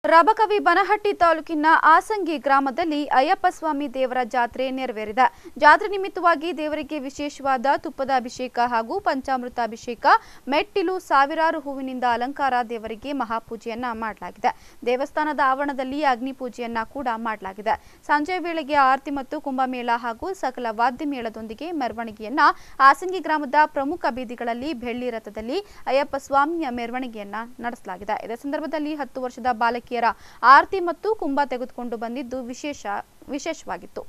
ರಬಕವಿ ಬನಹಟ್ಟಿ ತಾಲೂಕಿನ ಆಸಂಗಿ ಗ್ರಾಮದಲ್ಲಿ ಅಯ್ಯಪ್ಪ ಸ್ವಾಮಿ ದೇವರ ಜಾತ್ರೆ ನೆರವೇರಿದೆ ಜಾತ್ರೆ ನಿಮಿತ್ತವಾಗಿ ದೇವರಿಗೆ ವಿಶೇಷವಾದ ತುಪ್ಪದ ಅಭಿಷೇಕ ಹಾಗೂ ಪಂಚಾಮೃತ ಅಭಿಷೇಕ ಮೆಟ್ಟಿಲು ಸಾವಿರಾರು ಹೂವಿನಿಂದ ಅಲಂಕಾರ ದೇವರಿಗೆ ಮಹಾಪೂಜೆಯನ್ನ ಮಾಡಲಾಗಿದೆ ದೇವಸ್ಥಾನದ ಆವರಣದಲ್ಲಿ ಅಗ್ನಿ ಪೂಜೆಯನ್ನ ಕೂಡ ಮಾಡಲಾಗಿದೆ ಸಂಜೆ ವೇಳೆಗೆ ಆರತಿ ಮತ್ತು ಕುಂಭಮೇಳ ಹಾಗೂ ಸಕಲ ವಾದ್ಯ ಮೇಳದೊಂದಿಗೆ ಮೆರವಣಿಗೆಯನ್ನ ಆಸಂಗಿ ಗ್ರಾಮದ ಪ್ರಮುಖ ಬೀದಿಗಳಲ್ಲಿ ಬೆಳ್ಳಿ ರಥದಲ್ಲಿ ಅಯ್ಯಪ್ಪ ಸ್ವಾಮಿಯ ಮೆರವಣಿಗೆಯನ್ನ ನಡೆಸಲಾಗಿದೆ ಇದೇ ಸಂದರ್ಭದಲ್ಲಿ ಹತ್ತು ವರ್ಷದ ಬಾಲಕಿಯರ ಆರತಿ ಮತ್ತು ಕುಂಭ ತೆಗೆದುಕೊಂಡು ಬಂದಿದ್ದು ವಿಶೇಷ ವಿಶೇಷವಾಗಿತ್ತು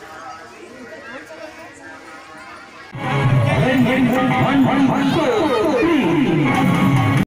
One, one, one, one, one, two.